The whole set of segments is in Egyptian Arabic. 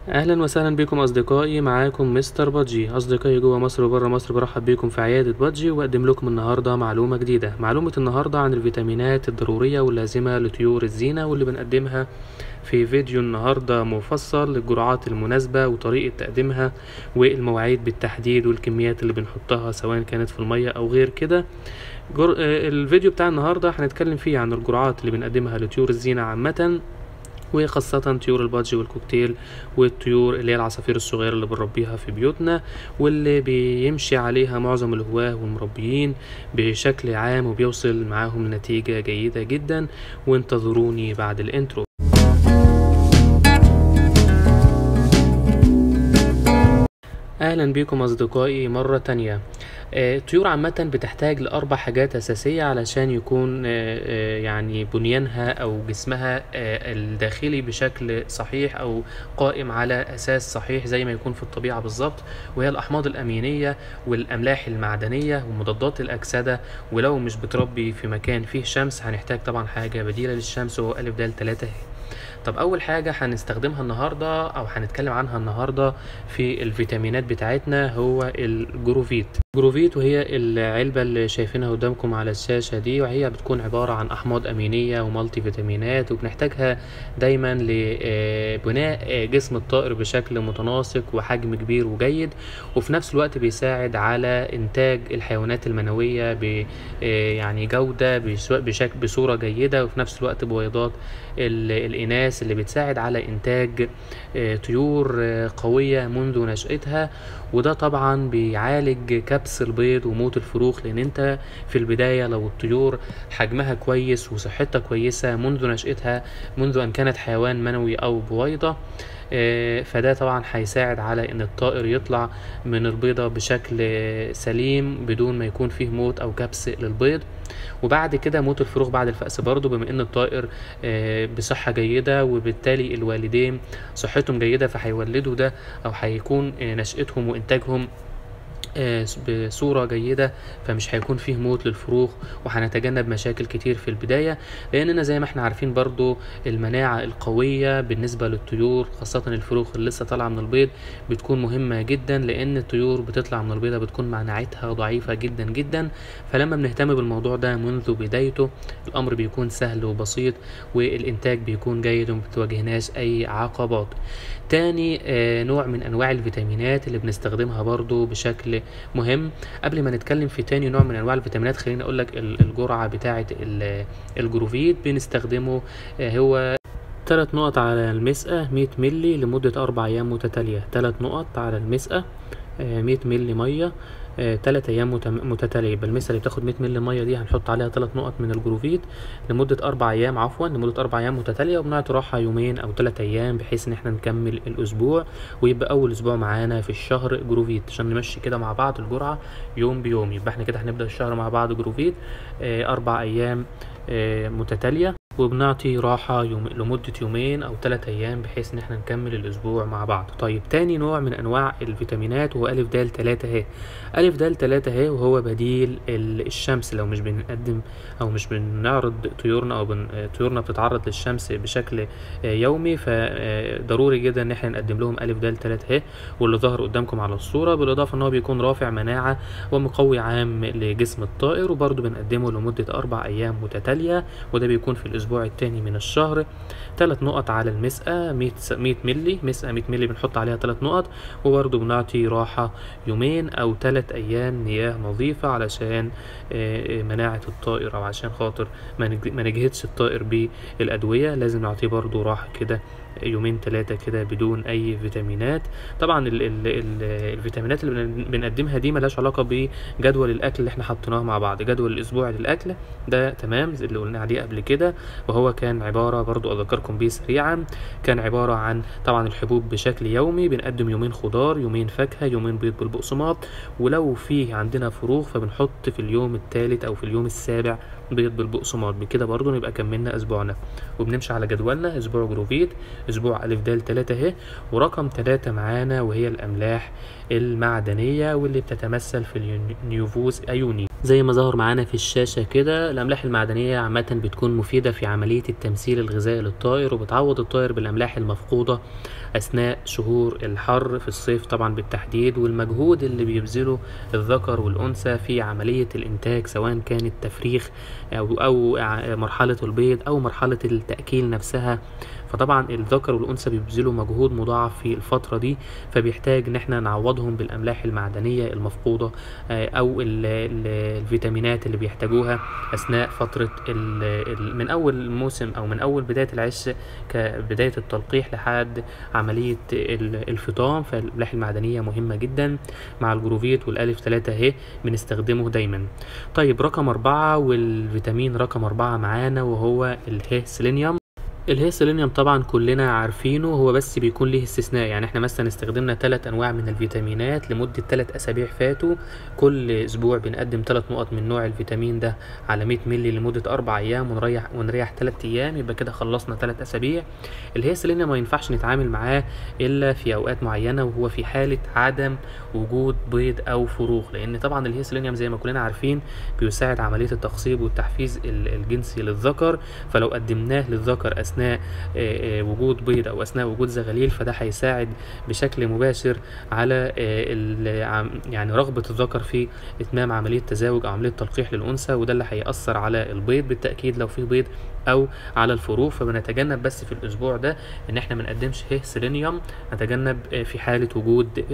اهلا وسهلا بكم اصدقائي معاكم مستر بادجي اصدقائي جوه مصر وبره مصر برحب بكم في عياده بادجي واقدم لكم النهارده معلومه جديده معلومه النهارده عن الفيتامينات الضروريه واللازمه لطيور الزينه واللي بنقدمها في فيديو النهارده مفصل للجرعات المناسبه وطريقه تقديمها والمواعيد بالتحديد والكميات اللي بنحطها سواء كانت في الميه او غير كده جر... آه، الفيديو بتاع النهارده هنتكلم فيه عن الجرعات اللي بنقدمها لطيور الزينه عامه وخاصة طيور البادجي والكوكتيل والطيور اللي هي العصافير الصغيرة اللي بنربيها في بيوتنا واللي بيمشي عليها معظم الهواة والمربيين بشكل عام وبيوصل معاهم لنتيجة جيدة جدا وانتظروني بعد الانترو اهلا بكم اصدقائي مرة تانية آه، الطيور عامة بتحتاج لأربع حاجات أساسية علشان يكون آه، آه، يعني بنيانها أو جسمها آه، الداخلي بشكل صحيح أو قائم على أساس صحيح زي ما يكون في الطبيعة بالظبط وهي الأحماض الأمينية والأملاح المعدنية ومضادات الأكسدة ولو مش بتربي في مكان فيه شمس هنحتاج طبعا حاجة بديلة للشمس وهو ألف دال تلاتة طب اول حاجه هنستخدمها النهارده او هنتكلم عنها النهارده في الفيتامينات بتاعتنا هو الجروفيت جروفيت وهي العلبه اللي شايفينها قدامكم على الشاشه دي وهي بتكون عباره عن احماض امينيه ومالتي فيتامينات وبنحتاجها دايما لبناء جسم الطائر بشكل متناسق وحجم كبير وجيد وفي نفس الوقت بيساعد على انتاج الحيوانات المنويه ب يعني جوده بشكل بصوره جيده وفي نفس الوقت بويضات الاناث اللي بتساعد على انتاج طيور قويه منذ نشاتها وده طبعا بيعالج كبس البيض وموت الفروخ لان انت في البدايه لو الطيور حجمها كويس وصحتها كويسه منذ نشاتها منذ ان كانت حيوان منوي او بويضه فده طبعا هيساعد على ان الطائر يطلع من البيضة بشكل سليم بدون ما يكون فيه موت او كبس للبيض وبعد كده موت الفروخ بعد الفأس برضه بما ان الطائر بصحة جيدة وبالتالي الوالدين صحتهم جيدة فهيولدوا ده او هيكون نشأتهم وانتاجهم بصورة جيدة فمش هيكون فيه موت للفروخ وهنتجنب مشاكل كتير في البداية لأننا زي ما احنا عارفين برضو المناعة القوية بالنسبة للطيور خاصة الفروخ اللي لسه طالعة من البيض بتكون مهمة جدا لأن الطيور بتطلع من البيضة بتكون مناعتها ضعيفة جدا جدا فلما بنهتم بالموضوع ده منذ بدايته الأمر بيكون سهل وبسيط والإنتاج بيكون جيد ومبتواجهناش أي عقبات تاني نوع من أنواع الفيتامينات اللي بنستخدمها برضو بشكل مهم قبل ما نتكلم في تاني نوع من انواع الفيتامينات خليني اقول لك الجرعه بتاعه الجروفيت بنستخدمه هو ثلاث نقط على المسقة 100 ملي لمدة أربع أيام متتالية ثلاث نقط على المسقة 100 ملي مية تلات ايام متتاليه يبقى المسه اللي بتاخد 100 مللي ميه دي هنحط عليها تلات نقط من الجروفيت لمده اربع ايام عفوا لمده اربع ايام متتاليه وبنعطي راحه يومين او تلات ايام بحيث ان احنا نكمل الاسبوع ويبقى اول اسبوع معانا في الشهر جروفيت عشان نمشي كده مع بعض الجرعه يوم بيوم يبقى احنا كده هنبدا الشهر مع بعض جروفيت اربع ايام متتاليه وبنعطي راحة يوم لمدة يومين أو ثلاثة أيام بحيث إن احنا نكمل الأسبوع مع بعض طيب تاني نوع من أنواع الفيتامينات هو ألف دال تلاتة ه ألف دال تلاتة ه وهو بديل الشمس لو مش بنقدم أو مش بنعرض طيورنا أو بن... طيورنا بتتعرض للشمس بشكل يومي فضروري جدا إن احنا نقدم لهم ألف دال تلاتة ه واللي ظهر قدامكم على الصورة بالإضافة إن هو بيكون رافع مناعة ومقوي عام لجسم الطائر وبرضه بنقدمه لمدة أربع أيام متتالية وده بيكون في الأسبوع الأسبوع التاني من الشهر تلات نقط على المسقة مية ملي مسقة مية ملي بنحط عليها تلات نقط وبرضه بنعطي راحة يومين أو تلات أيام مياه نظيفة علشان مناعة الطائر أو عشان خاطر ما نجهدش الطائر بالأدوية لازم نعطيه برضه راحة كده يومين ثلاثة كده بدون أي فيتامينات طبعا ال ال ال الفيتامينات اللي بنقدمها دي ملهاش علاقة بجدول الأكل اللي احنا حطيناه مع بعض جدول الأسبوع للأكل ده تمام اللي قلنا عليه قبل كده وهو كان عبارة برضو أذكركم بيه سريعا كان عبارة عن طبعا الحبوب بشكل يومي بنقدم يومين خضار يومين فاكهة يومين بيض بالبقسماط ولو في عندنا فروخ فبنحط في اليوم الثالث أو في اليوم السابع بيض بالبقسماط بكده برضو نبقى كملنا أسبوعنا وبنمشي على جدولنا أسبوع جروفيت أسبوع ألف دال تلاتة اهي ورقم تلاتة معانا وهي الأملاح المعدنية واللي بتتمثل في النيوفوز أيوني زي ما ظهر معانا في الشاشة كده الأملاح المعدنية عامة بتكون مفيدة في عملية التمثيل الغذائي للطائر وبتعوض الطائر بالأملاح المفقودة أثناء شهور الحر في الصيف طبعا بالتحديد والمجهود اللي بيبذله الذكر والأنثى في عملية الإنتاج سواء كان التفريخ أو, أو مرحلة البيض أو مرحلة التأكيل نفسها فطبعا الذكر والأنثى بيبذلوا مجهود مضاعف في الفترة دي فبيحتاج إن احنا نعوضهم بالأملاح المعدنية المفقودة أو ال ال الفيتامينات اللي بيحتاجوها أثناء فترة ال ال من أول الموسم أو من أول بداية العش كبداية التلقيح لحد عملية الفطام فالأملاح المعدنية مهمة جدا مع الجروفيت والألف ثلاثة اهي بنستخدمه دايما طيب رقم أربعة والفيتامين رقم أربعة معانا وهو الهي سيلينيوم الهي سيلينيوم طبعا كلنا عارفينه هو بس بيكون ليه استثناء يعني احنا مثلا استخدمنا ثلاث انواع من الفيتامينات لمدة ثلاث اسابيع فاتوا كل اسبوع بنقدم ثلاث نقط من نوع الفيتامين ده على 100 مللي لمدة اربع ايام ونريح ونريح ثلاث ايام يبقى كده خلصنا ثلاث اسابيع الهي سيلينيوم ما ينفعش نتعامل معاه الا في اوقات معينة وهو في حالة عدم وجود بيض او فروخ لان طبعا الهي سيلينيوم زي ما كلنا عارفين بيساعد عملية التخصيب والتحفيز الجنسي للذكر فلو قدمناه للذكر اثناء وجود بيض او اثناء وجود زغاليل فده هيساعد بشكل مباشر على يعني رغبه الذكر في اتمام عمليه تزاوج او عمليه تلقيح للانثى وده اللي هياثر على البيض بالتاكيد لو في بيض او على الفروخ فبنتجنب بس في الاسبوع ده ان احنا ما نقدمش هي سيلينيوم نتجنب في حاله وجود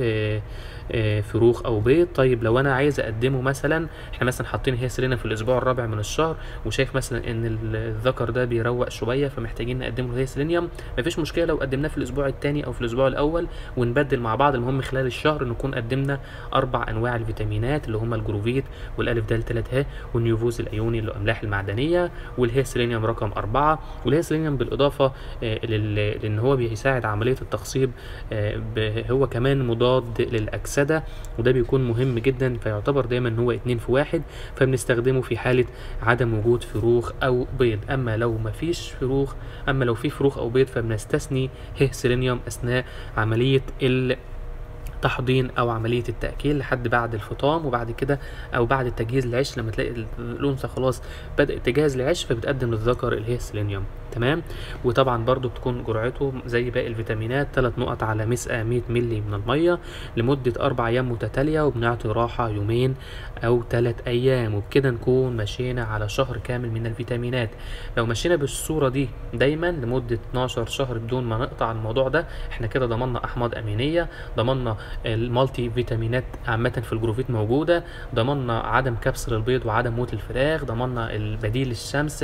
فروخ او بيض طيب لو انا عايز اقدمه مثلا احنا مثلا حاطين هي سيلينيوم في الاسبوع الرابع من الشهر وشايف مثلا ان الذكر ده بيروق شويه فمحتاجين نقدم له هي سيلينيوم مفيش مشكله لو قدمناه في الاسبوع الثاني او في الاسبوع الاول ونبدل مع بعض المهم خلال الشهر نكون قدمنا اربع انواع الفيتامينات اللي هم الجروفيت والالف د 3 ه والنيوفوز الايوني اللي الاملاح المعدنيه والهي سيلينيوم رقم أربعة والهي سيلينيوم بالإضافة لأن هو بيساعد عملية التخصيب هو كمان مضاد للأكسدة وده بيكون مهم جدا فيعتبر دايما هو اتنين في واحد فبنستخدمه في حالة عدم وجود فروخ أو بيض أما لو مفيش فروخ أما لو في فروخ أو بيض فبنستثني هي سيلينيوم أثناء عملية ال تحضين او عمليه التاكيل لحد بعد الفطام وبعد كده او بعد تجهيز العش لما تلاقي الانثى خلاص بدات تجهز العش فبتقدم للذكر اللي هي سيلينيوم تمام وطبعا برضو بتكون جرعته زي باقي الفيتامينات 3 نقط على مسقه 100 مللي من الميه لمده اربع ايام متتاليه وبنعطي راحه يومين او 3 ايام وبكده نكون مشينا على شهر كامل من الفيتامينات لو مشينا بالصوره دي دايما لمده 12 شهر بدون ما نقطع الموضوع ده احنا كده ضمننا احماض امينيه ضمننا المالتي فيتامينات عامة في الجروفيت موجودة ضمننا عدم كبسر البيض وعدم موت الفراخ ضمننا البديل الشمس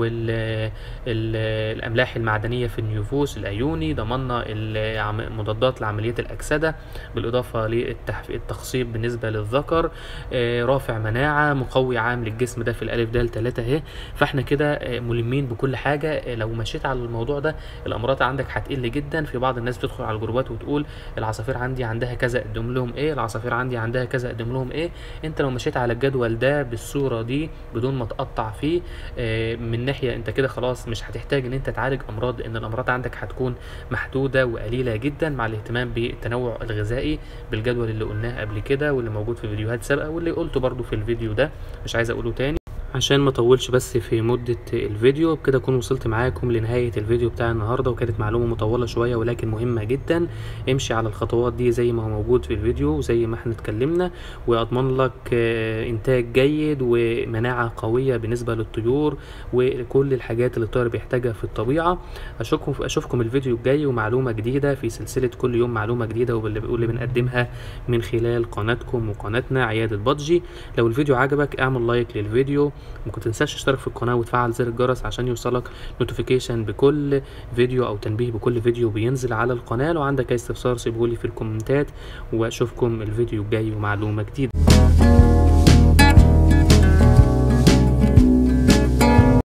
والأملاح المعدنية في النيوفوس الأيوني ضمننا مضادات لعمليات الأكسدة بالإضافة للتخصيب بالنسبة للذكر رافع مناعة مقوي عام للجسم ده في الألف د 3 اهي فاحنا كده ملمين بكل حاجة لو مشيت على الموضوع ده الأمراض عندك هتقل جدا في بعض الناس بتدخل على الجروبات وتقول العصافير عندي عندها كذا اقدم لهم ايه العصافير عندي عندها كذا اقدم لهم ايه انت لو مشيت على الجدول ده بالصوره دي بدون ما تقطع فيه آه من ناحيه انت كده خلاص مش هتحتاج ان انت تعالج امراض لان الامراض عندك هتكون محدوده وقليله جدا مع الاهتمام بالتنوع الغذائي بالجدول اللي قلناه قبل كده واللي موجود في فيديوهات سابقه واللي قلته برضو في الفيديو ده مش عايز اقوله تاني عشان ما اطولش بس في مدة الفيديو بكده اكون وصلت معاكم لنهاية الفيديو بتاع النهاردة وكانت معلومة مطولة شوية ولكن مهمة جدا امشي على الخطوات دي زي ما هو موجود في الفيديو وزي ما احنا اتكلمنا واضمن لك انتاج جيد ومناعة قوية بالنسبة للطيور وكل الحاجات اللي الطير بيحتاجها في الطبيعة اشوفكم اشوفكم الفيديو الجاي ومعلومة جديدة في سلسلة كل يوم معلومة جديدة واللي بنقدمها من خلال قناتكم وقناتنا عيادة بادجي لو الفيديو عجبك اعمل لايك للفيديو وما تنساش تشترك في القناه وتفعل زر الجرس عشان يوصلك نوتيفيكيشن بكل فيديو او تنبيه بكل فيديو بينزل على القناه لو عندك اي استفسار سيبهولي في الكومنتات واشوفكم الفيديو الجاي ومعلومه جديده